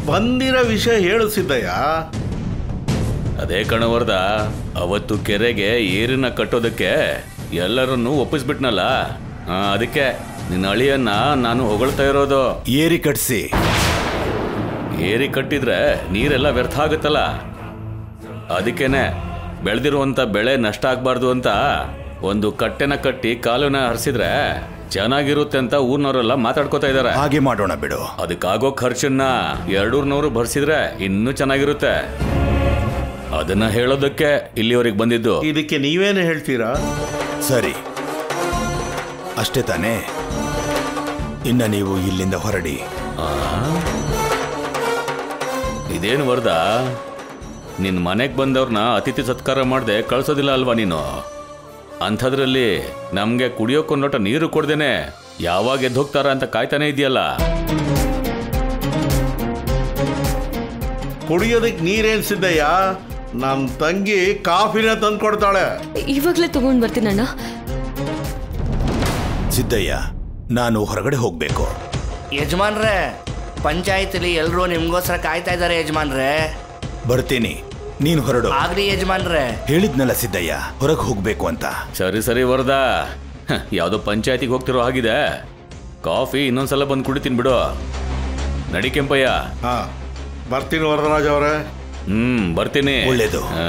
ಬಂದಿರೋ ವಿಷಯ ಹೇಳು ಸಿದ್ದಯ್ಯ ಅದೇ ಕಣವರ್ದ ಅವತ್ತು ಕೆರೆಗೆ ಏರಿನ ಕಟ್ಟೋದಕ್ಕೆ ಎಲ್ಲರನ್ನೂ ಒಪ್ಪಿಸ್ಬಿಟ್ನಲ್ಲ ಆ, ಅದಕ್ಕೆ ನಿನ್ನ ಅಳಿಯನ್ನ ನಾನು ಹೊಗಳ್ತಾ ಇರೋದು ಏರಿ ಕಟ್ಸಿ ಏರಿ ಕಟ್ಟಿದ್ರೆ ನೀರೆಲ್ಲ ವ್ಯರ್ಥ ಆಗುತ್ತಲ್ಲ ಅದಕ್ಕೇನೆ ಬೆಳೆದಿರುವಂತ ಬೆಳೆ ನಷ್ಟ ಆಗ್ಬಾರ್ದು ಅಂತ ಒಂದು ಕಟ್ಟೆನ ಕಟ್ಟಿ ಕಾಲುನ ಹರಿಸಿದ್ರೆ ಚೆನ್ನಾಗಿರುತ್ತೆ ಅಂತ ಊರ್ನವರೆಲ್ಲ ಮಾತಾಡ್ಕೋತಾ ಇದಾರೆ ಹಾಗೆ ಮಾಡೋಣ ಬಿಡು ಅದಕ್ಕಾಗೋ ಖರ್ಚನ್ನ ಎರಡೂರ್ನೂರು ಭರಿಸಿದ್ರೆ ಇನ್ನೂ ಚೆನ್ನಾಗಿರುತ್ತೆ ಅದನ್ನ ಹೇಳೋದಕ್ಕೆ ಇಲ್ಲಿವರೆಗೆ ಬಂದಿದ್ದು ಇದಕ್ಕೆ ನೀವೇನು ಹೇಳ್ತೀರಾ ಸರಿ ಅಷ್ಟೇ ತಾನೇ ಇನ್ನ ನೀವು ಇಲ್ಲಿಂದ ಹೊರಡಿ ಆ? ಇದೇನು ವರ್ದ ನಿನ್ನ ಮನೆಗೆ ಬಂದವ್ರನ್ನ ಅತಿಥಿ ಸತ್ಕಾರ ಮಾಡದೆ ಕಳ್ಸೋದಿಲ್ಲ ಅಲ್ವಾ ನೀನು ಅಂಥದ್ರಲ್ಲಿ ನಮಗೆ ಕುಡಿಯೋಕೊಂದು ಲೋಟ ನೀರು ಕೊಡ್ದೇನೆ ಯಾವಾಗ ಎದ್ದು ಹೋಗ್ತಾರ ಅಂತ ಕಾಯ್ತಾನೆ ಇದೆಯಲ್ಲ ಕುಡಿಯೋದಕ್ಕೆ ನೀರೇನ್ ಸಿದ್ದಯ್ಯ ನಮ್ಮ ತಂಗಿ ಕಾಫಿನ ತಂದು ಕೊಡ್ತಾಳೆ ಇವಾಗಲೇ ತಗೊಂಡ್ ಬರ್ತೀನಣ್ಣ ಸಿದ್ದಯ್ಯ ನಾನು ಹೊರಗಡೆ ಹೋಗ್ಬೇಕು ಯಜಮಾನ್ರೇ ಪಂಚಾಯತಿಲಿ ಎಲ್ಲರೂ ನಿಮ್ಗೋಸ್ಕರ ಕಾಯ್ತಾ ಇದ್ದಾರೆ ಯಜಮಾನ್ರೇ ಬರ್ತೀನಿ ನೀನು ಹೊರಡು ಆಗ್ಲಿ ಯಜಮಾನ್ರೇ ಹೇಳಿದ್ನಲ್ಲ ಸಿದ್ದಯ್ಯ ಹೊರಗೆ ಹೋಗ್ಬೇಕು ಅಂತ ಸರಿ ಸರಿ ವರದಾ ಹ, ಯಾವುದೋ ಪಂಚಾಯತಿಗೆ ಹೋಗ್ತಿರೋ ಹಾಗಿದೆ ಕಾಫಿ ಇನ್ನೊಂದ್ಸಲ ಬಂದು ಕುಡಿತೀನಿ ಬಿಡು ನಡಿ ಕೆಂಪಯ್ಯ ಹಾ ಬರ್ತೀನಿ ವರದರಾಜ್ ಅವರೇ ಹ್ಮ್ ಬರ್ತೀನಿ ಒಳ್ಳೇದು. ಹಾ.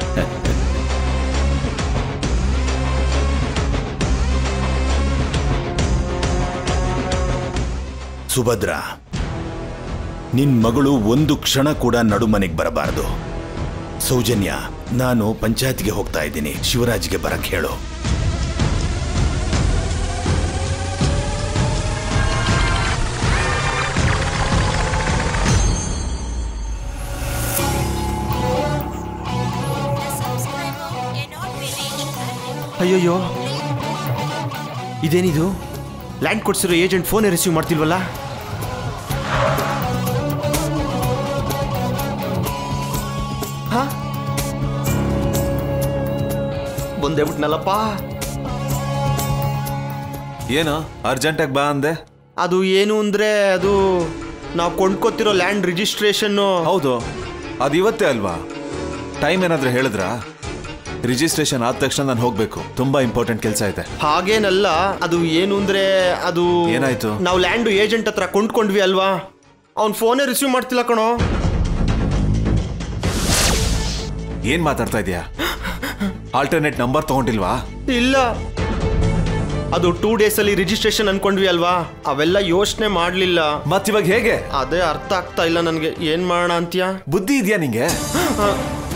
ಸುಭದ್ರ ನಿನ್ ಮಗಳು ಒಂದು ಕ್ಷಣ ಕೂಡ ನಡುಮನೆಗೆ ಬರಬಾರದು ಸೌಜನ್ಯ ನಾನು ಪಂಚಾಯತ್ಗೆ ಹೋಗ್ತಾ ಇದ್ದೀನಿ ಶಿವರಾಜ್ಗೆ ಬರಕ್ ಹೇಳು ಅಯ್ಯೋಯ್ಯೋ ಇದೇನಿದು ಲ್ಯಾಂಡ್ ಕೊಡ್ಸಿರೋ ಏಜೆಂಟ್ ಫೋನ್ ರಿಸೀವ್ ಮಾಡ್ತಿಲ್ವಲ್ಲ ಹಾ ಬಂದೇ ಬಿಟ್ನಲ್ಲಪ್ಪ ಏನು ಅರ್ಜೆಂಟಾಗಿ ಬಾ ಅಂದೆ ಅದು ಏನು ಅಂದ್ರೆ ಅದು ನಾವು ಕೊಂಡ್ಕೊತಿರೋ ಲ್ಯಾಂಡ್ ರಿಜಿಸ್ಟ್ರೇಷನ್ನು ಹೌದು ಅದು ಇವತ್ತೇ ಅಲ್ವಾ ಟೈಮ್ ಏನಾದರೂ ಹೇಳಿದ್ರಾ ರಿಜಿಸ್ಟ್ರೇಷನ್ ಆದ ತಕ್ಷಣ ನಾನು ಹೋಗ್ಬೇಕು ತುಂಬಾ ಇಂಪಾರ್ಟೆಂಟ್ ಕೆಲಸ ಇದೆ ಹಾಗೇನಲ್ಲ ಅದು ಏನು ಅಂದ್ರೆ ಅದು ಏನಾಯ್ತು? ನಾವು ಲ್ಯಾಂಡ್ ಏಜೆಂಟ್ ಹತ್ರ ಕೊಂಡ್ಕೊಂಡ್ವಿ ಅಲ್ವಾ ಅವ್ನ್ ಫೋನೇ ರಿಸೀವ್ ಮಾಡ್ತಿಲ್ಲ ಕಣೋ ಏನ್ ಮಾತಾಡ್ತಾ ಇದೀಯಾ ಆಲ್ಟರ್ನೇಟ್ ನಂಬರ್ ತಗೊಂಡಿಲ್ವಾ ಇಲ್ಲ ಅದು ಟೂ ಡೇಸ್ ಅಲ್ಲಿ ರಿಜಿಸ್ಟ್ರೇಷನ್ ಅನ್ಕೊಂಡ್ವಿ ಅಲ್ವಾ ಅವೆಲ್ಲ ಯೋಚನೆ ಮಾಡ್ಲಿಲ್ಲ ಮತ್ತಿವಾಗ ಹೇಗೆ ಅದೇ ಅರ್ಥ ಆಗ್ತಾ ಇಲ್ಲ ನನಗೆ ಏನ್ ಮಾಡೋಣ ಅಂತ್ಯಾ ಬುದ್ಧಿ ಇದೆಯಾ ನಿಂಗೆ ಆ,